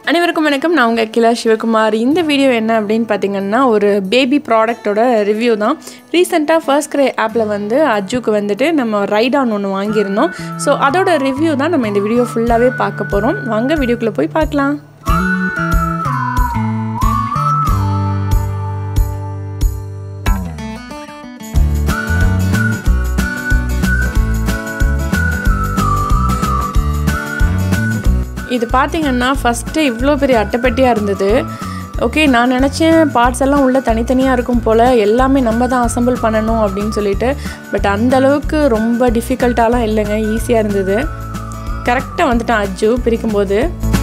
அனைவருக்கும் வணக்கம் நான் உங்கள் கிலா சிவகுமார் இந்த வீடியோ என்ன அப்படின்னு பார்த்தீங்கன்னா ஒரு பேபி ப்ராடக்ட்டோட ரிவ்யூ தான் ரீசெண்டாக ஃபர்ஸ்ட் கிரே ஆப்பில் வந்து அஜுக்கு வந்துட்டு நம்ம ரைடான் ஒன்று வாங்கியிருந்தோம் ஸோ அதோட ரிவ்யூ தான் நம்ம இந்த வீடியோ ஃபுல்லாகவே பார்க்க போகிறோம் வாங்க வீடியோக்குள்ளே போய் பார்க்கலாம் இது பார்த்தீங்கன்னா ஃபஸ்ட்டு இவ்வளோ பெரிய அட்டைப்பெட்டியாக இருந்தது ஓகே நான் நினச்சேன் பார்ட்ஸ் எல்லாம் உள்ளே தனித்தனியாக இருக்கும் போல் எல்லாமே நம்ம தான் அசம்பிள் பண்ணணும் அப்படின்னு சொல்லிட்டு பட் அந்த அளவுக்கு ரொம்ப டிஃபிகல்ட்டாலாம் இல்லைங்க ஈஸியாக இருந்தது கரெக்டாக வந்துட்டான் அஜு பிரிக்கும்போது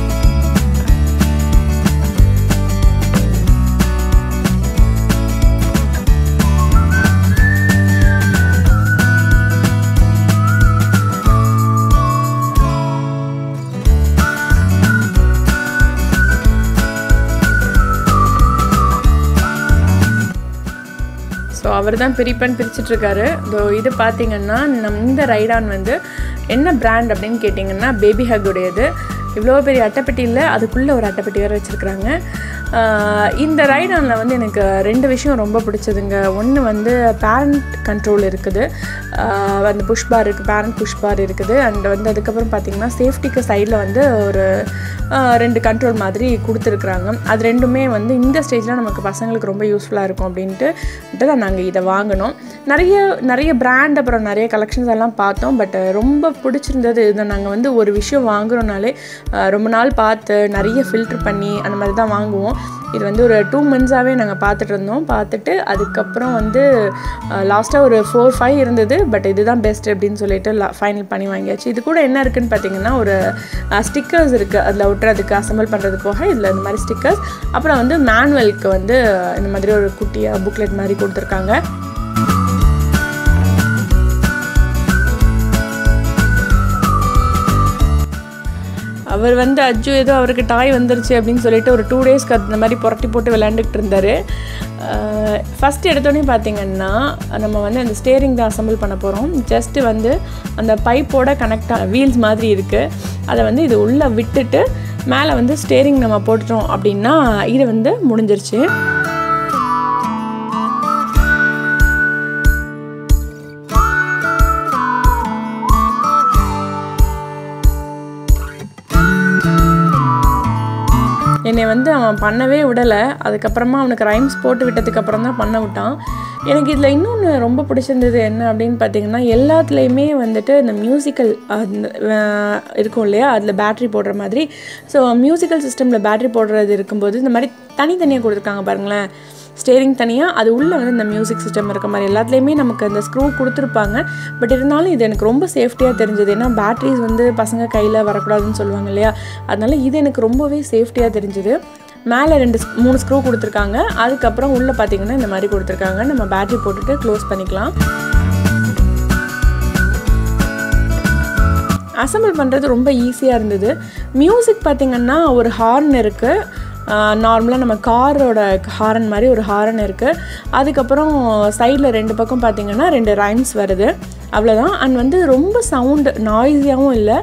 ஸோ அவர் தான் பிரிப்பன் பிரிச்சுட்ருக்காரு ஸோ இது பார்த்தீங்கன்னா நம் இந்த ரைடான் வந்து என்ன பிராண்ட் அப்படின்னு கேட்டிங்கன்னா பேபி ஹக் உடையது இவ்வளோ பெரிய அட்டைப்பெட்டி இல்லை அதுக்குள்ளே ஒரு அட்டைப்பெட்டி வேறு வச்சுருக்குறாங்க இந்த ரைடானில் வந்து எனக்கு ரெண்டு விஷயம் ரொம்ப பிடிச்சதுங்க ஒன்று வந்து பேரண்ட் கண்ட்ரோல் இருக்குது அந்த புஷ் பார் இருக்குது பேரண்ட் புஷ் பார் இருக்குது அண்ட் வந்து அதுக்கப்புறம் பார்த்திங்கன்னா சேஃப்டிக்கு சைடில் வந்து ஒரு ரெண்டு கண்ட்ரோல் மாதிரி கொடுத்துருக்குறாங்க அது ரெண்டுமே வந்து இந்த ஸ்டேஜில் நமக்கு பசங்களுக்கு ரொம்ப யூஸ்ஃபுல்லாக இருக்கும் அப்படின்ட்டு தான் நாங்கள் இதை வாங்கினோம் நிறைய நிறைய பிராண்ட் அப்புறம் நிறைய கலெக்ஷன்ஸ் எல்லாம் பார்த்தோம் பட் ரொம்ப பிடிச்சிருந்தது இதை நாங்கள் வந்து ஒரு விஷயம் வாங்குறோனாலே ரொம்ப நாள் பார்த்து நிறைய ஃபில்ட்ரு பண்ணி அந்த மாதிரி தான் வாங்குவோம் இது வந்து ஒரு டூ மந்த்ஸாகவே நாங்கள் பார்த்துட்டு இருந்தோம் பார்த்துட்டு அதுக்கப்புறம் வந்து லாஸ்ட்டாக ஒரு ஃபோர் ஃபைவ் இருந்தது பட் இதுதான் பெஸ்ட் அப்படின்னு சொல்லிட்டு ஃபைனல் பண்ணி வாங்கியாச்சு இது கூட என்ன இருக்குதுன்னு பார்த்தீங்கன்னா ஒரு ஸ்டிக்கர்ஸ் இருக்குது அதில் ஒட்டுறதுக்கு அசம்பிள் பண்ணுறது போக இதில் இந்த மாதிரி ஸ்டிக்கர்ஸ் அப்புறம் வந்து மேனுவலுக்கு வந்து இந்த மாதிரி ஒரு குட்டியாக புக்லெட் மாதிரி கொடுத்துருக்காங்க அவர் வந்து அஜு ஏதோ அவருக்கு டாய் வந்துருச்சு அப்படின்னு சொல்லிட்டு ஒரு டூ டேஸ்க்கு அந்த மாதிரி புரட்டி போட்டு விளையாண்டுக்கிட்டு இருந்தார் ஃபஸ்ட் எடுத்தோடனே பார்த்தீங்கன்னா நம்ம வந்து அந்த ஸ்டேரிங் தான் அசம்பிள் பண்ண போகிறோம் ஜஸ்ட்டு வந்து அந்த பைப்போட கனெக்டாக வீல்ஸ் மாதிரி இருக்குது அதை வந்து இது உள்ளே விட்டுட்டு மேலே வந்து ஸ்டேரிங் நம்ம போட்டுட்டோம் அப்படின்னா இது வந்து முடிஞ்சிருச்சு என்னை வந்து அவன் பண்ணவே விடலை அதுக்கப்புறமா அவனுக்கு ரைம்ஸ் போட்டு விட்டதுக்கப்புறம் தான் பண்ண விட்டான் எனக்கு இதில் இன்னொன்று ரொம்ப பிடிச்சிருந்தது என்ன அப்படின்னு பார்த்தீங்கன்னா எல்லாத்துலேயுமே வந்துட்டு இந்த மியூசிக்கல் இருக்கும் இல்லையா அதில் பேட்ரி போடுற மாதிரி ஸோ மியூசிக்கல் சிஸ்டமில் பேட்ரி போடுறது இருக்கும்போது இந்த மாதிரி தனித்தனியாக கொடுத்துருக்காங்க பாருங்களேன் ஸ்டேரிங் தனியாக அது உள்ளே வந்து இந்த மியூசிக் சிஸ்டம் இருக்க மாதிரி எல்லாத்துலேயுமே நமக்கு அந்த ஸ்க்ரூ கொடுத்துருப்பாங்க பட் இருந்தாலும் இது எனக்கு ரொம்ப சேஃப்டியாக தெரிஞ்சது ஏன்னா பேட்ரிஸ் வந்து பசங்க கையில் வரக்கூடாதுன்னு சொல்லுவாங்க இல்லையா அதனால இது எனக்கு ரொம்பவே சேஃப்டியாக தெரிஞ்சுது மேலே ரெண்டு மூணு ஸ்க்ரூ கொடுத்துருக்காங்க அதுக்கப்புறம் உள்ளே பார்த்தீங்கன்னா இந்த மாதிரி கொடுத்துருக்காங்க நம்ம பேட்ரி போட்டுட்டு க்ளோஸ் பண்ணிக்கலாம் அசம்பிள் பண்ணுறது ரொம்ப ஈஸியாக இருந்தது மியூசிக் பார்த்திங்கன்னா ஒரு ஹார்ன் இருக்குது நார்மலாக நம்ம காரோட ஹாரன் மாதிரி ஒரு ஹாரன் இருக்குது அதுக்கப்புறம் சைடில் ரெண்டு பக்கம் பார்த்திங்கன்னா ரெண்டு ரைம்ஸ் வருது அவ்வளோதான் அண்ட் வந்து ரொம்ப சவுண்டு நாய்ஸியாகவும் இல்லை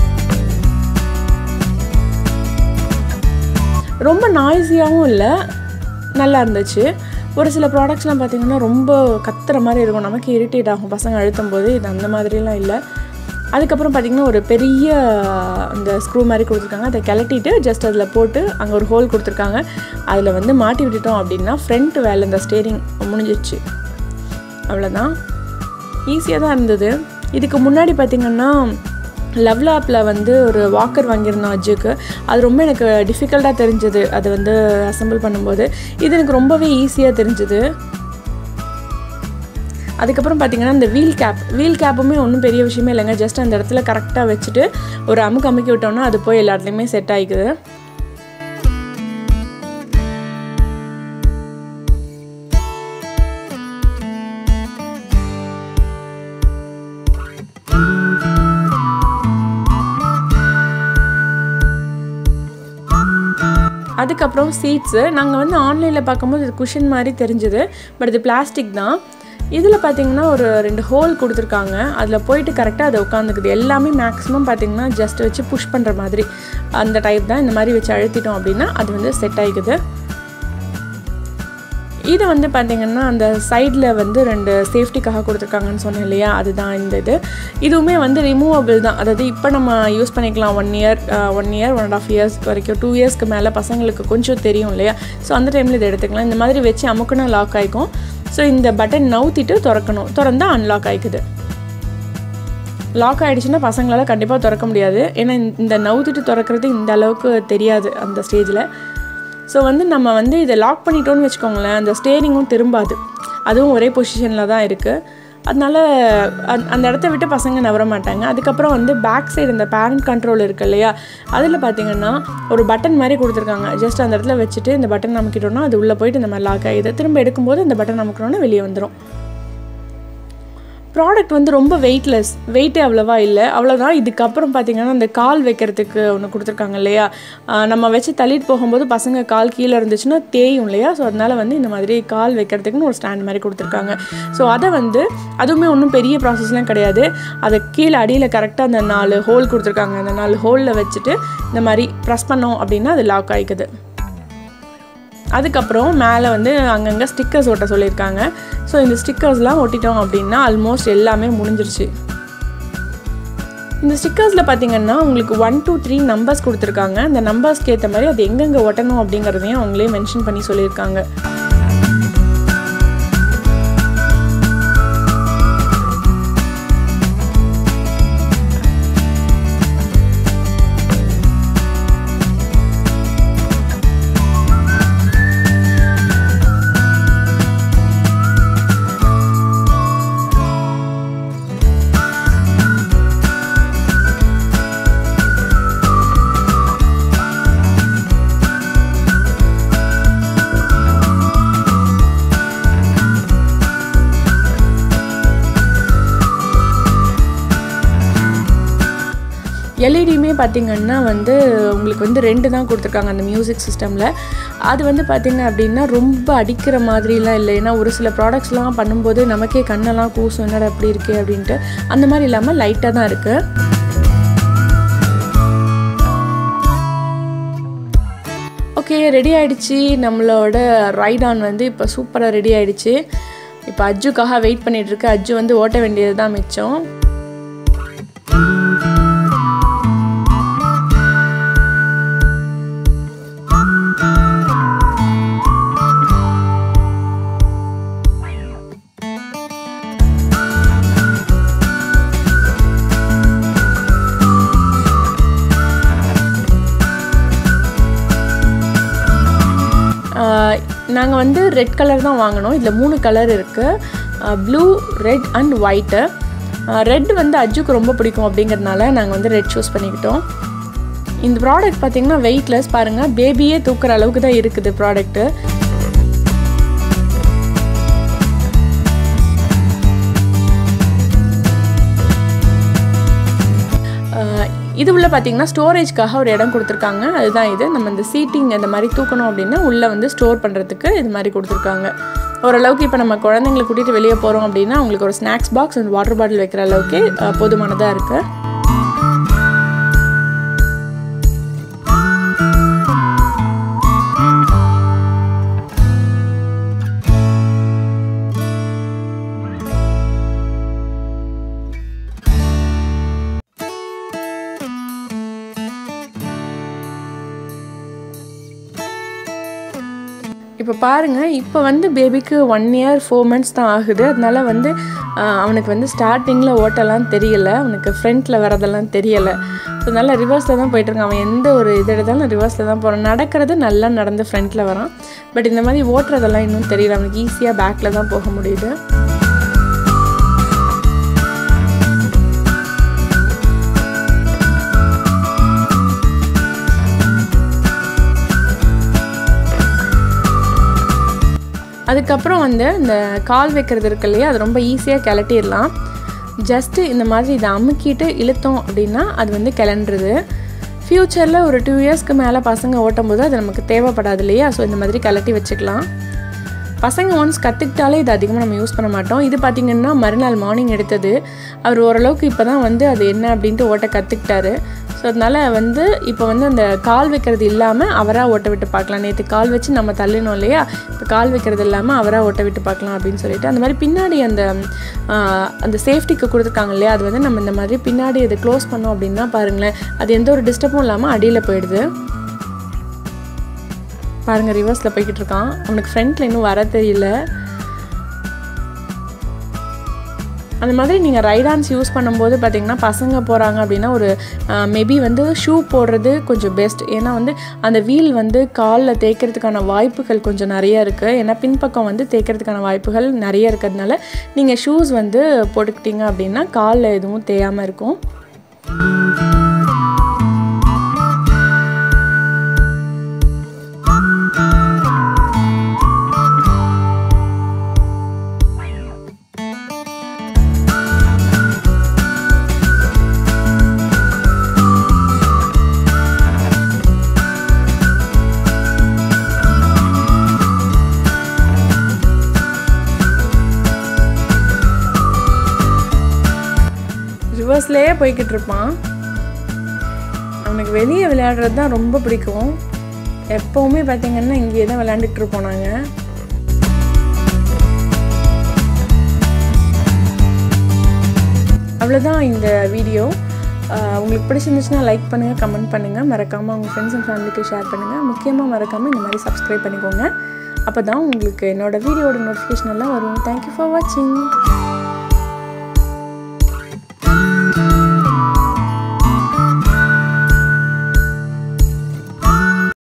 ரொம்ப நாய்ஸியாகவும் இல்லை நல்லா இருந்துச்சு ஒரு சில ப்ராடக்ட்ஸ்லாம் பார்த்திங்கன்னா ரொம்ப கத்துற மாதிரி இருக்கும் நமக்கு இரிட்டேட் ஆகும் பசங்க அழுத்தும் போது இது அந்த மாதிரிலாம் இல்லை அதுக்கப்புறம் பார்த்திங்கன்னா ஒரு பெரிய அந்த ஸ்க்ரூ மாதிரி கொடுத்துருக்காங்க அதை கிளட்டிட்டு ஜஸ்ட் அதில் போட்டு அங்கே ஒரு ஹோல் கொடுத்துருக்காங்க அதில் வந்து மாட்டி விட்டுட்டோம் அப்படின்னா ஃப்ரண்ட் வேலை இந்த ஸ்டேரிங் முடிஞ்சிச்சு அவ்வளோதான் ஈஸியாக தான் இருந்தது இதுக்கு முன்னாடி பார்த்திங்கன்னா லவ்லாப்பில் வந்து ஒரு வாக்கர் வாங்கியிருந்தோம் அஜுக்கு அது ரொம்ப எனக்கு டிஃபிகல்ட்டாக தெரிஞ்சது அது வந்து அசம்பிள் பண்ணும்போது இது எனக்கு ரொம்பவே ஈஸியாக தெரிஞ்சுது அதுக்கப்புறம் பார்த்தீங்கன்னா இந்த வீல் கேப் வீல் கேப்புமே ஒன்றும் பெரிய விஷயமே இல்லைங்க ஜஸ்ட் அந்த இடத்துல கரெக்டாக வச்சுட்டு ஒரு அமுக்கு அமுக்கி விட்டோம்னா அது போய் எல்லாத்துலேயுமே செட் ஆகிக்குது அதுக்கப்புறம் சீட்ஸு நாங்கள் வந்து ஆன்லைனில் பார்க்கும்போது இது குஷன் மாதிரி தெரிஞ்சுது பட் இது பிளாஸ்டிக் தான் இதில் பார்த்தீங்கன்னா ஒரு ரெண்டு ஹோல் கொடுத்துருக்காங்க அதில் போயிட்டு கரெக்டாக அது உட்காந்துக்குது எல்லாமே மேக்ஸிமம் பார்த்தீங்கன்னா ஜஸ்ட் வச்சு புஷ் பண்ணுற மாதிரி அந்த டைப் தான் இந்த மாதிரி வச்சு அழுத்திட்டோம் அப்படின்னா அது வந்து செட் ஆகிக்குது இது வந்து பார்த்திங்கன்னா அந்த சைடில் வந்து ரெண்டு சேஃப்டிக்காக கொடுத்துருக்காங்கன்னு சொன்னேன் இல்லையா அதுதான் இந்த இது இதுவுமே வந்து ரிமூவபிள் தான் அதாவது இப்போ நம்ம யூஸ் பண்ணிக்கலாம் one year one year one and half years வரைக்கும் டூ இயர்ஸ்க்கு மேலே பசங்களுக்கு கொஞ்சம் தெரியும் இல்லையா ஸோ அந்த டைமில் இதை எடுத்துக்கலாம் இந்த மாதிரி வச்சு அமுக்குனா லாக் ஆகிக்கும் ஸோ இந்த பட்டன் நவுத்திட்டு திறக்கணும் திறந்தா அன்லாக் ஆகிக்குது லாக் ஆகிடுச்சுன்னா பசங்களால் கண்டிப்பாக திறக்க முடியாது ஏன்னா இந்த நவுத்திட்டு திறக்கிறது இந்த அளவுக்கு தெரியாது அந்த ஸ்டேஜில் ஸோ வந்து நம்ம வந்து இதை லாக் பண்ணிட்டோன்னு வச்சுக்கோங்களேன் அந்த ஸ்டேரிங்கும் திரும்பாது அதுவும் ஒரே பொசிஷனில் தான் இருக்குது அதனால் அந் அந்த இடத்த விட்டு பசங்க நவர மாட்டாங்க அதுக்கப்புறம் வந்து பேக் சைடு இந்த பேரண்ட் கண்ட்ரோல் இருக்குது இல்லையா அதில் பார்த்தீங்கன்னா ஒரு பட்டன் மாதிரி கொடுத்துருக்காங்க ஜஸ்ட் அந்த இடத்துல வச்சுட்டு இந்த பட்டன் நமக்கிட்டோன்னா அது உள்ளே போயிட்டு இந்த மாதிரி லாக் ஆகிடுது திரும்ப எடுக்கும்போது இந்த பட்டன் நமக்கணுன்னா வெளியே வந்துடும் ப்ராடக்ட் வந்து ரொம்ப வெயிட்லெஸ் வெயிட்டே அவ்வளோவா இல்லை அவ்வளோதான் இதுக்கப்புறம் பார்த்தீங்கன்னா அந்த கால் வைக்கிறதுக்கு ஒன்று கொடுத்துருக்காங்க இல்லையா நம்ம வச்சு தள்ளிட்டு போகும்போது பசங்க கால் கீழே இருந்துச்சுன்னா தேயும் இல்லையா ஸோ அதனால் வந்து இந்த மாதிரி கால் வைக்கிறதுக்குன்னு ஒரு ஸ்டாண்ட் மாதிரி கொடுத்துருக்காங்க ஸோ அதை வந்து அதுவுமே ஒன்றும் பெரிய ப்ராசஸ்லாம் கிடையாது அதை கீழே அடியில் கரெக்டாக அந்த நாலு ஹோல் கொடுத்துருக்காங்க அந்த நாலு ஹோலில் வச்சுட்டு இந்த மாதிரி ப்ரெஸ் பண்ணோம் அப்படின்னா அது லாக் ஆகிக்குது அதுக்கப்புறம் மேலே வந்து அங்கங்கே ஸ்டிக்கர்ஸ் ஒட்ட சொல்லியிருக்காங்க ஸோ இந்த ஸ்டிக்கர்ஸ்லாம் ஒட்டிட்டோம் அப்படின்னா ஆல்மோஸ்ட் எல்லாமே முடிஞ்சிருச்சு இந்த ஸ்டிக்கர்ஸில் பார்த்தீங்கன்னா உங்களுக்கு ஒன் டூ த்ரீ நம்பர்ஸ் கொடுத்துருக்காங்க அந்த நம்பர்ஸ்க்கு ஏற்ற மாதிரி அது எங்கெங்கே ஒட்டணும் அப்படிங்கிறதையும் அவங்களே மென்ஷன் பண்ணி சொல்லியிருக்காங்க எல்இடியுமே பார்த்திங்கன்னா வந்து உங்களுக்கு வந்து ரெண்டு தான் கொடுத்துருக்காங்க அந்த மியூசிக் சிஸ்டமில் அது வந்து பார்த்திங்க அப்படின்னா ரொம்ப அடிக்கிற மாதிரிலாம் இல்லை ஏன்னா ஒரு சில ப்ராடக்ட்ஸ்லாம் பண்ணும்போது நமக்கே கண்ணெல்லாம் கூசும் என்னடா அப்படி இருக்கே அப்படின்ட்டு அந்த மாதிரி இல்லாமல் லைட்டாக தான் இருக்குது ஓகே ரெடி ஆகிடுச்சு நம்மளோட ரைடான் வந்து இப்போ சூப்பராக ரெடி ஆகிடுச்சு இப்போ அஜுக்காக வெயிட் பண்ணிகிட்ருக்கு அஜு வந்து ஓட்ட வேண்டியது தான் மிச்சம் நாங்கள் வந்து ரெட் கலர் தான் வாங்கினோம் இதில் மூணு கலர் இருக்குது blue red and white red வந்து அஜுக்கு ரொம்ப பிடிக்கும் அப்படிங்கிறதுனால நாங்கள் வந்து ரெட் சூஸ் பண்ணிக்கிட்டோம் இந்த ப்ராடக்ட் பார்த்திங்கன்னா வெயிட்லெஸ் பாருங்கள் பேபியே தூக்குற அளவுக்கு தான் இருக்குது ப்ராடக்ட்டு இது உள்ள பார்த்தீங்கன்னா ஸ்டோரேஜ்க்காக ஒரு இடம் கொடுத்துருக்காங்க அதுதான் இது நம்ம இந்த சீட்டிங் இந்த மாதிரி தூக்கணும் அப்படின்னா உள்ளே வந்து ஸ்டோர் பண்ணுறதுக்கு இது மாதிரி கொடுத்துருக்காங்க ஓரளவுக்கு இப்போ நம்ம குழந்தைங்களை கூட்டிகிட்டு வெளியே போகிறோம் அப்படின்னா அவங்களுக்கு ஒரு snacks box and water bottle வைக்கிற அளவுக்கு போதுமானதாக இருக்குது இப்போ பாருங்கள் இப்போ வந்து பேபிக்கு ஒன் இயர் ஃபோர் மந்த்ஸ் தான் ஆகுது அதனால வந்து அவனுக்கு வந்து ஸ்டார்டிங்கில் ஓட்டலாம் தெரியல அவனுக்கு ஃப்ரண்ட்டில் வரதெல்லாம் தெரியலை ஸோ நல்லா ரிவர்ஸில் தான் போயிட்டுருக்கான் அவன் எந்த ஒரு இது எடுத்தாலும் ரிவர்ஸில் தான் போகிறான் நடக்கிறது நல்லா நடந்து ஃப்ரண்ட்டில் வரான் பட் இந்த மாதிரி ஓட்டுறதெல்லாம் இன்னும் தெரியல அவனுக்கு ஈஸியாக பேக்கில் தான் போக முடியுது அதுக்கப்புறம் வந்து இந்த கால் வைக்கிறது இருக்கு இல்லையா அது ரொம்ப ஈஸியாக கிளட்டிடலாம் ஜஸ்ட்டு இந்த மாதிரி இதை அமுக்கிட்டு இழுத்தோம் அப்படின்னா அது வந்து கிளண்டுருது ஃப்யூச்சரில் ஒரு டூ இயர்ஸ்க்கு மேலே பசங்க ஓட்டும் போது அது நமக்கு தேவைப்படாது இல்லையா ஸோ இந்த மாதிரி கிளட்டி வச்சுக்கலாம் பசங்க ஒன்ஸ் கற்றுக்கிட்டாலே இது அதிகமாக நம்ம யூஸ் பண்ண மாட்டோம் இது பார்த்திங்கன்னா மறுநாள் மார்னிங் எடுத்தது அவர் ஓரளவுக்கு இப்போ தான் வந்து அது என்ன அப்படின்ட்டு ஓட்ட கற்றுக்கிட்டாரு ஸோ அதனால் வந்து இப்போ வந்து அந்த கால் வைக்கிறது இல்லாமல் அவராக ஓட்ட விட்டு பார்க்கலாம் நேற்று கால் வச்சு நம்ம தள்ளினோம் இல்லையா இப்போ கால் வைக்கிறது இல்லாமல் அவராக ஓட்ட விட்டு பார்க்கலாம் அப்படின்னு சொல்லிட்டு அந்த மாதிரி பின்னாடி அந்த ஆஹ், அந்த சேஃப்டிக்கு கொடுத்துருக்காங்க இல்லையா அது வந்து நம்ம இந்த மாதிரி பின்னாடி இதை க்ளோஸ் பண்ணோம் அப்படின்னா பாருங்களேன் அது எந்த ஒரு டிஸ்டர்பும் இல்லாமல் அடியில் போயிடுது பாருங்கள் ரிவர்ஸில் போய்கிட்டு இருக்கான் அவனுக்கு ஃப்ரண்ட்டில் இன்னும் வர தெரியல அந்த மாதிரி நீங்கள் ரைடான்ஸ் யூஸ் பண்ணும்போது பார்த்தீங்கன்னா பசங்க போகிறாங்க அப்படின்னா ஒரு மேபி வந்து ஷூ போடுறது கொஞ்சம் பெஸ்ட் ஏன்னா வந்து அந்த வீல் வந்து காலில் தேய்க்கிறதுக்கான வாய்ப்புகள் கொஞ்சம் நிறைய இருக்குது ஏன்னா பின்பக்கம் வந்து தேய்க்கிறதுக்கான வாய்ப்புகள் நிறைய இருக்கிறதுனால நீங்கள் ஷூஸ் வந்து போட்டுக்கிட்டீங்க அப்படின்னா காலில் எதுவும் தேயாமல் இருக்கும் ரிவர்ஸ்லேயே போய்கிட்டு இருப்பான் அவனுக்கு வெளியே விளையாடுறது தான் ரொம்ப பிடிக்கும் எப்போவுமே பார்த்தீங்கன்னா இங்கேயே தான் விளையாண்டுட்டு இருப்போம் நாங்கள் அவ்வளோதான் இந்த வீடியோ ஆஹ் உங்களுக்கு பிடிச்சிருந்துச்சுன்னா லைக் பண்ணுங்கள் கமெண்ட் பண்ணுங்கள் மறக்காமல் உங்கள் ஃப்ரெண்ட்ஸ் அண்ட் ஃபேமிலிக்கு ஷேர் பண்ணுங்கள் முக்கியமாக மறக்காமல் இந்த மாதிரி சப்ஸ்கிரைப் பண்ணிக்கோங்க அப்போ தான் உங்களுக்கு என்னோடய வீடியோட நோட்டிஃபிகேஷன் எல்லாம் வரும் தேங்க்யூ ஃபார் வாட்சிங்